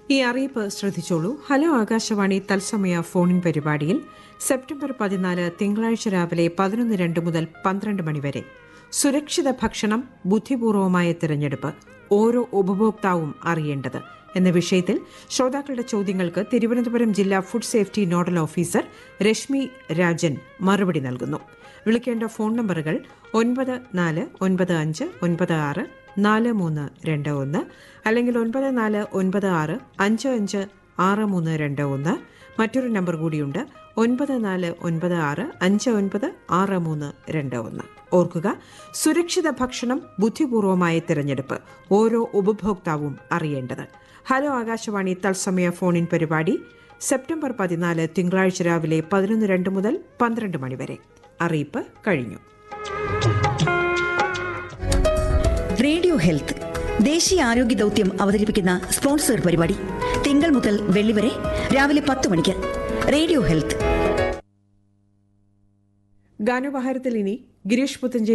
ഈ അറിയിപ്പ് ശ്രദ്ധിച്ചോളൂ ഹലോ ആകാശവാണി തത്സമയ ഫോണിൻ പരിപാടിയിൽ സെപ്റ്റംബർ പതിനാല് തിങ്കളാഴ്ച രാവിലെ പതിനൊന്ന് രണ്ട് മുതൽ പന്ത്രണ്ട് മണിവരെ സുരക്ഷിത ഭക്ഷണം ബുദ്ധിപൂർവമായ തിരഞ്ഞെടുപ്പ് ഓരോ ഉപഭോക്താവും അറിയേണ്ടത് എന്ന വിഷയത്തിൽ ശ്രോതാക്കളുടെ ചോദ്യങ്ങൾക്ക് തിരുവനന്തപുരം ജില്ലാ food safety nodal officer Reshmi Rajan മറുപടി നൽകുന്നു വിളിക്കേണ്ട ഫോൺ നമ്പറുകൾ ഒൻപത് നാല് ഒൻപത് അഞ്ച് ഒൻപത് ആറ് നാല് മൂന്ന് രണ്ട് ഒന്ന് അല്ലെങ്കിൽ ഒൻപത് നാല് ഒൻപത് ആറ് അഞ്ച് അഞ്ച് ആറ് മൂന്ന് രണ്ട് ഒന്ന് മറ്റൊരു നമ്പർ കൂടിയുണ്ട് ഒൻപത് നാല് ഒൻപത് ആറ് അഞ്ച് ഒൻപത് ആറ് മൂന്ന് രണ്ട് ഒന്ന് ഓർക്കുക സുരക്ഷിത ഭക്ഷണം ബുദ്ധിപൂർവമായ തിരഞ്ഞെടുപ്പ് ഓരോ ഉപഭോക്താവും അറിയേണ്ടത് ഹലോ ആകാശവാണി തത്സമയ ഫോണിൻ പരിപാടി സെപ്റ്റംബർ പതിനാല് തിങ്കളാഴ്ച രാവിലെ പതിനൊന്ന് രണ്ട് മുതൽ പന്ത്രണ്ട് മണിവരെ അറിയിപ്പ് കഴിഞ്ഞു റേഡിയോ ഹെൽത്ത് ദേശീയ ആരോഗ്യ ദൗത്യം അവതരിപ്പിക്കുന്ന സ്പോൺസർ പരിപാടി തിങ്കൾ മുതൽ വെള്ളി വരെ രാവിലെ പത്ത് മണിക്ക് റേഡിയോ ഹെൽത്ത് ഗാനോപഹാരത്തിൽ ഇനി ഗിരീഷ് പുത്തഞ്ചേരി